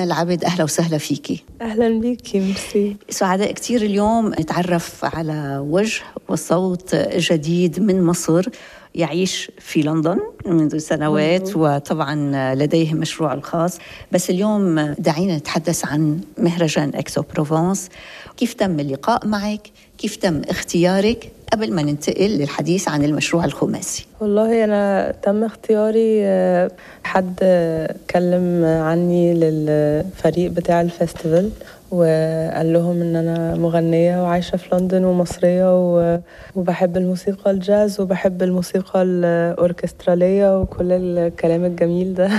منى العبد أهلا وسهلا فيكي أهلا بيكي ميرسي سعداء كثير اليوم نتعرف على وجه وصوت جديد من مصر يعيش في لندن منذ سنوات وطبعا لديه مشروع الخاص بس اليوم دعينا نتحدث عن مهرجان اكسو بروفانس كيف تم اللقاء معك كيف تم اختيارك قبل ما ننتقل للحديث عن المشروع الخماسي والله أنا تم اختياري آه، حد كلم عني للفريق بتاع الفestival وقال لهم ان انا مغنيه وعايشه في لندن ومصريه وبحب الموسيقى الجاز وبحب الموسيقى الاوركستراليه وكل الكلام الجميل ده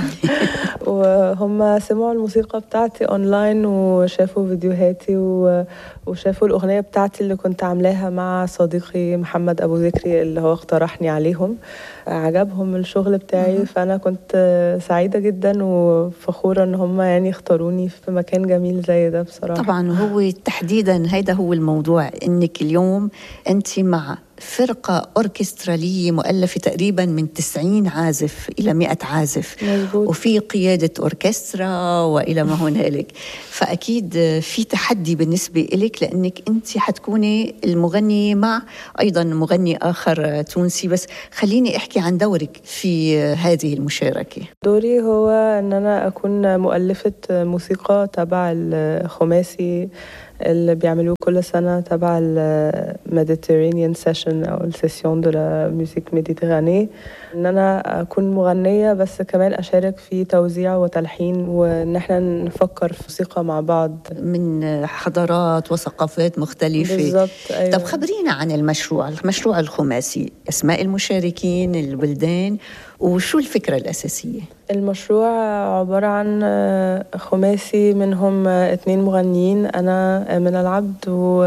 وهم سمعوا الموسيقى بتاعتي اونلاين وشافوا فيديوهاتي وشافوا الاغنيه بتاعتي اللي كنت عاملاها مع صديقي محمد ابو ذكري اللي هو اقترحني عليهم عجبهم الشغل بتاعي فانا كنت سعيده جدا وفخوره ان هم يعني اختاروني في مكان جميل زي ده بصراحه طبعا هو تحديدا هيدا هو الموضوع انك اليوم انت مع فرقة أوركسترالية مؤلفة تقريبا من 90 عازف إلى 100 عازف مزبوط. وفي قيادة أوركسترا وإلى ما هنالك فأكيد في تحدي بالنسبة لك لأنك أنت حتكوني المغنية مع أيضا مغني آخر تونسي بس خليني أحكي عن دورك في هذه المشاركة دوري هو أن أنا أكون مؤلفة موسيقى تبع الخماسي اللي بيعملوه كل سنة تبع الميديترينيان سيشن أو السيسيون دو لا ميوزيك ميديتراني إن أنا أكون مغنية بس كمان أشارك في توزيع وتلحين وإن إحنا نفكر في موسيقى مع بعض من حضارات وثقافات مختلفة بالضبط أيوة. طب خبرينا عن المشروع المشروع الخماسي أسماء المشاركين البلدان وشو الفكرة الأساسية؟ المشروع عبارة عن خماسي منهم اثنين مغنيين أنا من العبد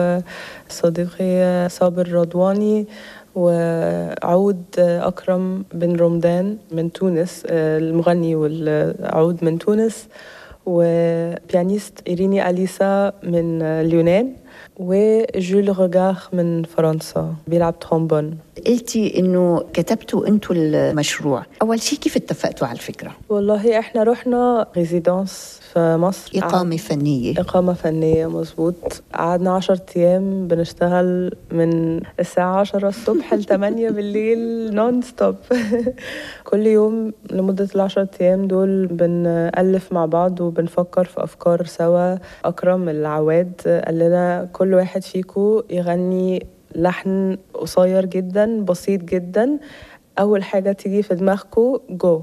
وصديقي صابر رضواني وعود أكرم بن رمضان من تونس المغني والعود من تونس وبيانيست إيريني أليسا من اليونان وجول روغاخ من فرنسا بيلعب ترومبون قلتي انه كتبتوا انتوا المشروع اول شيء كيف اتفقتوا على الفكره والله احنا رحنا ريزيدانس في مصر إقامة فنية إقامة فنية مظبوط قعدنا عشر أيام بنشتغل من الساعة عشرة الصبح ل 8 بالليل نون ستوب كل يوم لمدة العشر أيام دول بنألف مع بعض وبنفكر في أفكار سوا أكرم العواد قال لنا كل واحد فيكو يغني لحن قصير جدا بسيط جدا أول حاجة تيجي في دماغكو جو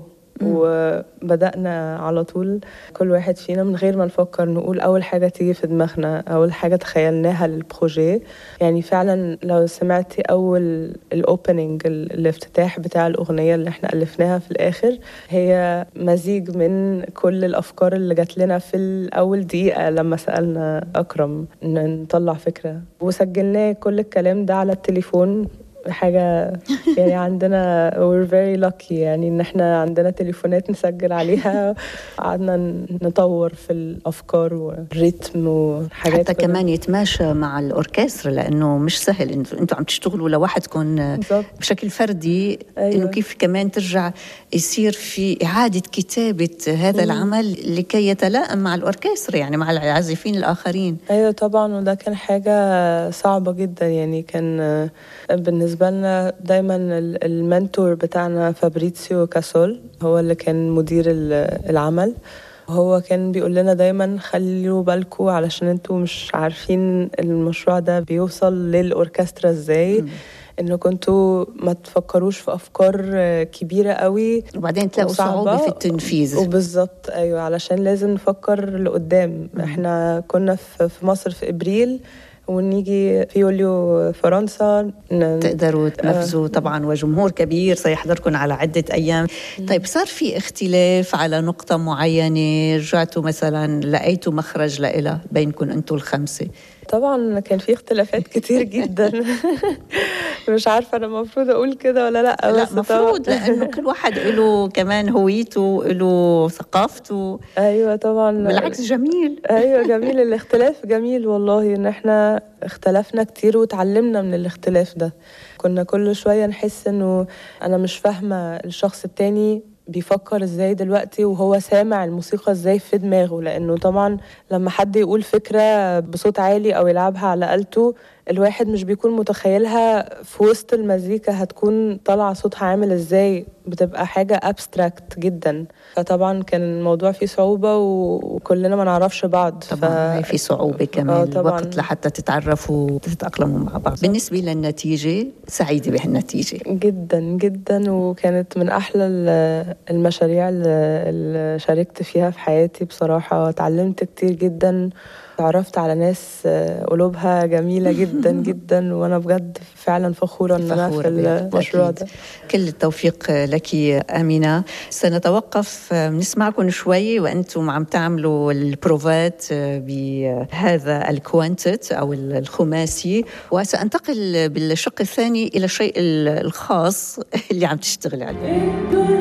وبدأنا على طول كل واحد فينا من غير ما نفكر نقول أول حاجة تيجي في دماغنا أول حاجة تخيلناها للبروجي يعني فعلا لو سمعتي أول الأوبننج الافتتاح بتاع الأغنية اللي احنا ألفناها في الآخر هي مزيج من كل الأفكار اللي جات لنا في أول دقيقة لما سألنا أكرم إن نطلع فكرة وسجلناه كل الكلام ده على التليفون حاجة يعني عندنا we're very lucky يعني إن إحنا عندنا تليفونات نسجل عليها قعدنا نطور في الأفكار والريتم وحاجات حتى كمان يتماشى مع الأوركسترا لأنه مش سهل إنتوا أنتوا عم تشتغلوا لوحدكم بالظبط. بشكل فردي أيوة. إنه كيف كمان ترجع يصير في إعادة كتابة هذا العمل لكي يتلائم مع الأوركسترا يعني مع العازفين الآخرين أيوة طبعا وده كان حاجة صعبة جدا يعني كان بالنسبة لنا دايما المنتور بتاعنا فابريتسيو كاسول هو اللي كان مدير العمل هو كان بيقول لنا دايما خلوا بالكم علشان انتوا مش عارفين المشروع ده بيوصل للاوركسترا ازاي انه كنتوا ما تفكروش في افكار كبيره قوي وبعدين تلاقوا صعوبه في التنفيذ وبالظبط ايوه علشان لازم نفكر لقدام احنا كنا في مصر في ابريل ونيجي في يوليو فرنسا تقدروا تنفذوا طبعا وجمهور كبير سيحضركم على عدة أيام طيب صار في اختلاف على نقطة معينة رجعتوا مثلا لقيتوا مخرج لإلها بينكم أنتم الخمسة طبعا كان في اختلافات كتير جدا مش عارفه انا المفروض اقول كده ولا لا لا المفروض لانه كل واحد له كمان هويته له ثقافته ايوه طبعا بالعكس جميل ايوه جميل الاختلاف جميل والله ان احنا اختلفنا كتير وتعلمنا من الاختلاف ده كنا كل شويه نحس انه انا مش فاهمه الشخص التاني بيفكر ازاي دلوقتي وهو سامع الموسيقى ازاي في دماغه لانه طبعا لما حد يقول فكره بصوت عالي او يلعبها على آلته الواحد مش بيكون متخيلها في وسط المزيكا هتكون طالعه صوتها عامل ازاي بتبقى حاجه ابستراكت جدا فطبعا كان الموضوع فيه صعوبه وكلنا ما نعرفش بعض طبعا ف... في صعوبه كمان طبعا. الوقت لحتى تتعرفوا وتتاقلموا مع بعض بالنسبه للنتيجه سعيده بهالنتيجه جدا جدا وكانت من احلى المشاريع اللي شاركت فيها في حياتي بصراحه تعلمت كتير جدا تعرفت على ناس قلوبها جميله جدا جدا وانا بجد فعلا فخوره ان انا في المشروع ده كل التوفيق لك امينه سنتوقف نسمعكم شوي وانتم عم تعملوا البروفات بهذا الكوانتت او الخماسي وسانتقل بالشق الثاني الى الشيء الخاص اللي عم تشتغل عليه